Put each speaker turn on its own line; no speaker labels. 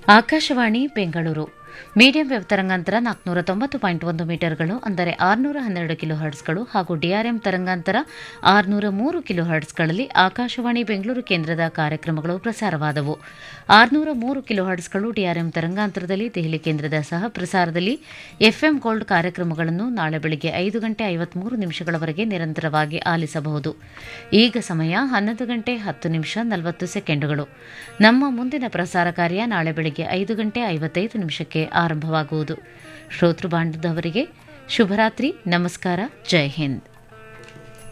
Akashvani Bengaluru medium web ತರಂಗಾಂತರ ನಾಲ್ಕುನೂರ ತೊಂಬತ್ತು ಪಾಯಿಂಟ್ ಒಂದು ಮೀಟರ್ಗಳು ಅಂದರೆ ಆರುನೂರ ಹನ್ನೆರಡು ಕಿಲೋ ಹರ್ಟ್ಸ್ಗಳು ಹಾಗೂ ಡಿಆರ್ಎಂ ತರಂಗಾಂತರ ಆರುನೂರ ಮೂರು ಕಿಲೋ ಹರ್ಟ್ಸ್ಗಳಲ್ಲಿ ಆಕಾಶವಾಣಿ ಬೆಂಗಳೂರು ಕೇಂದ್ರದ ಕಾರ್ಯಕ್ರಮಗಳು ಪ್ರಸಾರವಾದವು ಆರುನೂರ ಮೂರು ಕಿಲೋ ಹರ್ಟ್ಸ್ಗಳು ಡಿಆರ್ಎಂ ತರಂಗಾಂತರದಲ್ಲಿ ದೆಹಲಿ ಕೇಂದ್ರದ ಸಹ ಪ್ರಸಾರದಲ್ಲಿ ಎಫ್ಎಂ ಗೋಲ್ಡ್ ಕಾರ್ಯಕ್ರಮಗಳನ್ನು ನಾಳೆ ಬೆಳಗ್ಗೆ ಐದು ಗಂಟೆ ಐವತ್ಮೂರು ನಿಮಿಷಗಳವರೆಗೆ ನಿರಂತರವಾಗಿ ಆಲಿಸಬಹುದು ಈಗ ಸಮಯ ಹನ್ನೊಂದು ಗಂಟೆ ಹತ್ತು ನಿಮಿಷ ನಲವತ್ತು ಸೆಕೆಂಡುಗಳು ನಮ್ಮ ಮುಂದಿನ ಪ್ರಸಾರ ಕಾರ್ಯ ನಾಳೆ ಬೆಳಗ್ಗೆ ಐದು ಗಂಟೆ ಐವತ್ತೈದು ನಿಮಿಷಕ್ಕೆ ಆರಂಭವಾಗುವುದು ಶ್ರೋತೃ ಬಾಂಧವರಿಗೆ ಶುಭರಾತ್ರಿ ನಮಸ್ಕಾರ ಜೈ ಹಿಂದ್